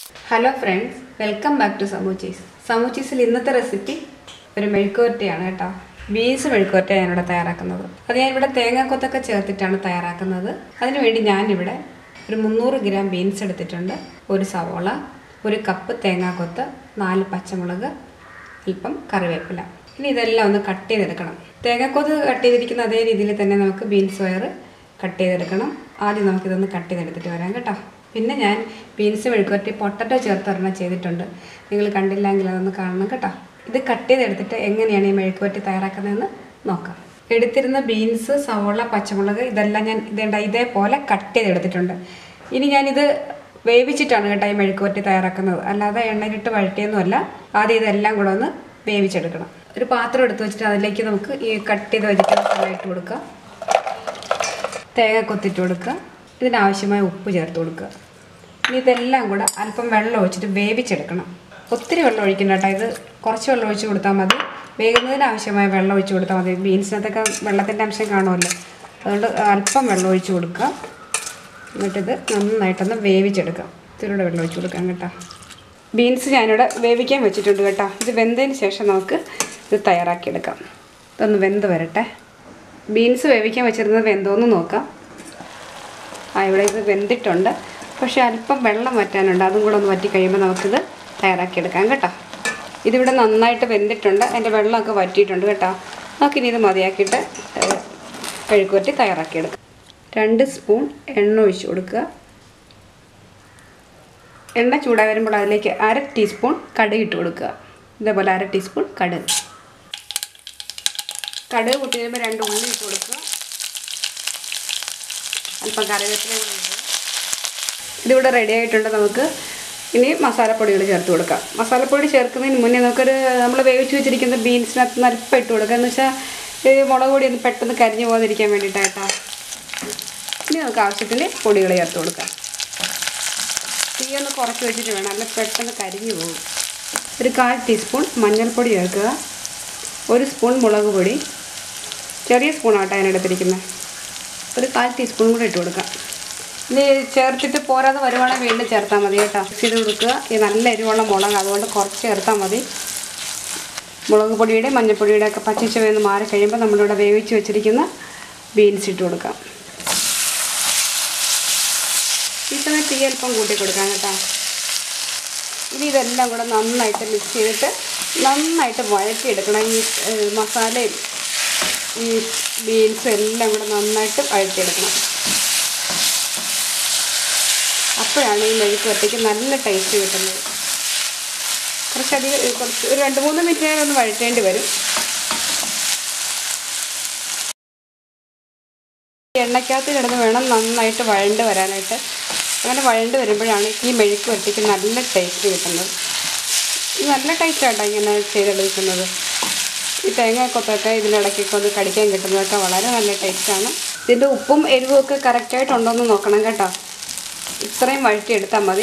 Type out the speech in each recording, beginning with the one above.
hello friends welcome back to സമൂച്ചീസ് സമൂച്ചീസിൽ ഇന്നത്തെ റെസിപ്പി ഒരു മെഴുക്കുവരട്ടിയാണ് കേട്ടോ ബീൻസ് മെഴുക്കുവരട്ടി ഞാനിവിടെ തയ്യാറാക്കുന്നത് അത് ഞാനിവിടെ തേങ്ങാക്കൊത്തൊക്കെ ചേർത്തിട്ടാണ് തയ്യാറാക്കുന്നത് അതിനുവേണ്ടി ഞാനിവിടെ ഒരു മുന്നൂറ് ഗ്രാം ബീൻസ് എടുത്തിട്ടുണ്ട് ഒരു സവോള ഒരു കപ്പ് തേങ്ങാക്കൊത്ത് നാല് പച്ചമുളക് അല്പം കറിവേപ്പില ഇനി ഇതെല്ലാം ഒന്ന് കട്ട് ചെയ്തെടുക്കണം തേങ്ങാക്കൊത്ത് കട്ട് ചെയ്തിരിക്കുന്ന അതേ രീതിയിൽ തന്നെ നമുക്ക് ബീൻസ് വയർ കട്ട് ചെയ്തെടുക്കണം ആദ്യം നമുക്കിതൊന്ന് കട്ട് ചെയ്തെടുത്തിട്ട് വരാം കേട്ടോ പിന്നെ ഞാൻ ബീൻസ് മെഴുക്കുവരട്ടി പൊട്ടറ്റോ ചേർത്ത് ഒരെണ്ണം ചെയ്തിട്ടുണ്ട് നിങ്ങൾ കണ്ടില്ലെങ്കിൽ അതൊന്ന് കാണണം കേട്ടോ ഇത് കട്ട് ചെയ്തെടുത്തിട്ട് എങ്ങനെയാണ് ഈ മെഴുക്കുവരട്ടി തയ്യാറാക്കുന്നതെന്ന് നോക്കാം എടുത്തിരുന്ന ബീൻസ് സവോള പച്ചമുളക് ഇതെല്ലാം ഞാൻ ഇതേണ്ട ഇതേപോലെ കട്ട് ചെയ്തെടുത്തിട്ടുണ്ട് ഇനി ഞാനിത് വേവിച്ചിട്ടാണ് കേട്ടോ ഈ മെഴുക്കുവരട്ടി തയ്യാറാക്കുന്നത് അല്ലാതെ എണ്ണയിലിട്ട് വഴറ്റിയൊന്നുമല്ല ആദ്യം ഇതെല്ലാം കൂടെ ഒന്ന് വേവിച്ചെടുക്കണം ഒരു പാത്രം എടുത്ത് വെച്ചിട്ട് അതിലേക്ക് നമുക്ക് ഈ കട്ട് ചെയ്ത് വെജിറ്റബിൾസ് എല്ലാം ഇട്ട് കൊടുക്കുക തേങ്ങ കൊത്തിട്ട് കൊടുക്കുക ഇതിനാവശ്യമായ ഉപ്പ് ചേർത്ത് കൊടുക്കുക ഇനി ഇതെല്ലാം കൂടെ അല്പം വെള്ളം ഒഴിച്ചിട്ട് വേവിച്ചെടുക്കണം ഒത്തിരി വെള്ളം ഒഴിക്കണം കേട്ടോ ഇത് കുറച്ച് വെള്ളം ഒഴിച്ച് കൊടുത്താൽ മതി വേകുന്നതിന് ആവശ്യമായ വെള്ളം ഒഴിച്ച് കൊടുത്താൽ മതി ബീൻസിനകത്തൊക്കെ വെള്ളത്തിൻ്റെ അംശം കാണുമല്ലോ അതുകൊണ്ട് അല്പം വെള്ളം ഒഴിച്ച് കൊടുക്കുക എന്നിട്ടിത് നന്നായിട്ടൊന്ന് വേവിച്ചെടുക്കാം ഇത്തിരിയുടെ വെള്ളം ഒഴിച്ച് കൊടുക്കാം കേട്ടോ ബീൻസ് ഞാനിവിടെ വേവിക്കാൻ വെച്ചിട്ടുണ്ട് കേട്ടോ ഇത് വെന്തതിന് ശേഷം നമുക്ക് ഇത് തയ്യാറാക്കിയെടുക്കാം ഇതൊന്ന് വെന്ത് വരട്ടെ ബീൻസ് വേവിക്കാൻ വെച്ചിരുന്നത് വെന്തോന്ന് നോക്കാം ആ ഇവിടെ ഇത് വെന്തിട്ടുണ്ട് പക്ഷേ അല്പം വെള്ളം വറ്റാനുണ്ട് അതും കൂടെ ഒന്ന് വറ്റി കഴിയുമ്പോൾ നമുക്കിത് തയ്യാറാക്കിയെടുക്കാം കേട്ടോ ഇതിവിടെ നന്നായിട്ട് വെന്തിട്ടുണ്ട് അതിൻ്റെ വെള്ളമൊക്കെ വറ്റിയിട്ടുണ്ട് കേട്ടോ നമുക്കിനി ഇത് മതിയാക്കിയിട്ട് കഴുക്കുവറ്റി തയ്യാറാക്കിയെടുക്കാം രണ്ട് സ്പൂൺ എണ്ണ ഒഴിച്ച് കൊടുക്കുക എണ്ണ ചൂടായി വരുമ്പോൾ അതിലേക്ക് അര ടീസ്പൂൺ കടുക് ഇട്ട് കൊടുക്കുക ഇതേപോലെ അര ടീസ്പൂൺ കടുക് കടുക് പൊട്ടി വരുമ്പോൾ രണ്ട് ഉള്ളി ഇട്ട് കൊടുക്കുക അല്പം കറിവേപ്പില കൂടി ഇടുക ഇതിവിടെ റെഡി ആയിട്ടുണ്ട് നമുക്ക് ഇനി മസാലപ്പൊടികൾ ചേർത്ത് കൊടുക്കാം മസാലപ്പൊടി ചേർക്കുന്നതിന് മുന്നേ നമുക്കൊരു നമ്മൾ വേവിച്ച് വെച്ചിരിക്കുന്ന ബീൻസിനകത്ത് നിന്ന് അല്പം ഇട്ട് കൊടുക്കുക എന്ന് വെച്ചാൽ ഈ മുളക് പൊടി ഒന്ന് പെട്ടെന്ന് കരിഞ്ഞു പോകാതിരിക്കാൻ വേണ്ടിയിട്ടായിട്ടോ ഇനി നമുക്ക് ആവശ്യത്തിന് പൊടികൾ ചേർത്ത് കൊടുക്കാം തീ ഒന്ന് കുറച്ച് വെച്ചിട്ട് വേണം അല്ല പെട്ടെന്ന് കരിഞ്ഞു പോകും ഒരു കാൽ ടീസ്പൂൺ മഞ്ഞൾപ്പൊടി ചേർക്കുക ഒരു സ്പൂൺ മുളക് പൊടി ചെറിയ സ്പൂണാട്ടോ ഞാൻ എടുത്തിരിക്കുന്നത് ഒരു കാൽ ടീസ്പൂൺ കൂടെ ഇട്ട് കൊടുക്കാം ഇനി ചേർത്തിട്ട് പോരാതെ വരുവാണെങ്കിൽ വീണ്ടും ചേർത്താൽ മതി കേട്ടോ മിക്സ് ചെയ്ത് കൊടുക്കുക ഇത് നല്ല എരിവുള്ള മുളക് അതുകൊണ്ട് കുറച്ച് ചേർത്താൽ മതി മുളക് പൊടിയുടെ മഞ്ഞൾപ്പൊടിയുടെ ഒക്കെ പച്ചച്ചുവയെന്ന് മാറി കഴിയുമ്പോൾ നമ്മളിവിടെ വേവിച്ച് വെച്ചിരിക്കുന്ന ബീൻസ് ഇട്ട് കൊടുക്കാം ഈ സമയത്ത് തീ അല്പം കൂട്ടി കൊടുക്കാം കേട്ടോ ഇനി ഇതെല്ലാം കൂടെ നന്നായിട്ട് മിക്സ് ചെയ്തിട്ട് നന്നായിട്ട് വഴറ്റിയെടുക്കണം ഈ ഏഹ്, മസാലയും ഈ ബീൻസും എല്ലാം കൂടെ നന്നായിട്ട് വഴറ്റിയെടുക്കണം അപ്പോഴാണ് ഈ മെഴുക്ക് വരട്ടിക്ക് നല്ല ടേസ്റ്റ് കിട്ടുന്നത് കുറച്ചധികം ഏഹ്, കുറച്ച് ഒരു രണ്ട് മൂന്ന് മിനിറ്റ് നേരം ഒന്ന് വഴറ്റേണ്ടി വരും എണ്ണയ്ക്കകത്ത് കിടന്ന് വേണം നന്നായിട്ട് വഴണ്ട് വരാനായിട്ട് അങ്ങനെ വഴണ്ട് വരുമ്പോഴാണ് ഈ മെഴുക്ക് വരട്ടിക്ക് നല്ല ടേസ്റ്റ് കിട്ടുന്നത് ഇത് നല്ല ടേസ്റ്റാട്ടോ ഇങ്ങനെ ചെയ്തെടുക്കുന്നത് ഈ തേങ്ങാക്കൊത്തൊക്കെ ഇതിനിടയ്ക്കൊക്കെ ഒന്ന് കടിക്കാൻ കിട്ടുന്നതൊക്കെ വളരെ നല്ല ടേസ്റ്റാണ് ഇതിൻ്റെ ഉപ്പും എരിവും ഒക്കെ കറക്റ്റായിട്ടുണ്ടോ എന്ന് നോക്കണം കേട്ടോ ഇത്രയും വഴറ്റിയെടുത്താൽ മതി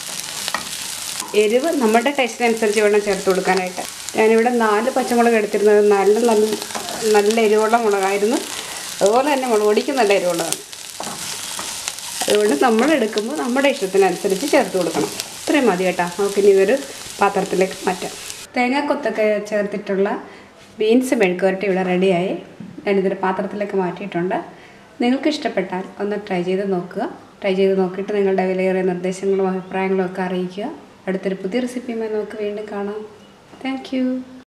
എരിവ് നമ്മുടെ ടേസ്റ്റിനനുസരിച്ച് വേണം ചേർത്ത് കൊടുക്കാനായിട്ട് ഞാനിവിടെ നാല് പച്ചമുളക് എടുത്തിരുന്നത് നല്ല നല്ല നല്ല എരിവുള്ള മുളകായിരുന്നു അതുപോലെ തന്നെ മുളക് പൊടിക്ക് നല്ല എരിവുള്ളതാണ് അതുകൊണ്ട് നമ്മൾ എടുക്കുമ്പോൾ നമ്മുടെ ഇഷ്ടത്തിനനുസരിച്ച് ചേർത്ത് കൊടുക്കണം ഇത്രയും മതി കേട്ടോ നമുക്കിനി ഇതൊരു പാത്രത്തിലേക്ക് മാറ്റാം തേങ്ങാക്കൊത്തൊക്കെ ചേർത്തിട്ടുള്ള ബീൻസ് മെഴുക്കുവരട്ടി ഇവിടെ റെഡിയായി ഞാനിതൊരു പാത്രത്തിലേക്ക് മാറ്റിയിട്ടുണ്ട് നിങ്ങൾക്ക് ഇഷ്ടപ്പെട്ടാൽ ഒന്ന് ട്രൈ ചെയ്ത് നോക്കുക ട്രൈ ചെയ്ത് നോക്കിയിട്ട് നിങ്ങളുടെ വിലയേറിയ നിർദ്ദേശങ്ങളും അഭിപ്രായങ്ങളും ഒക്കെ അറിയിക്കുക അടുത്തൊരു പുതിയ റെസിപ്പിയുമായി നമുക്ക് വീണ്ടും കാണാം താങ്ക്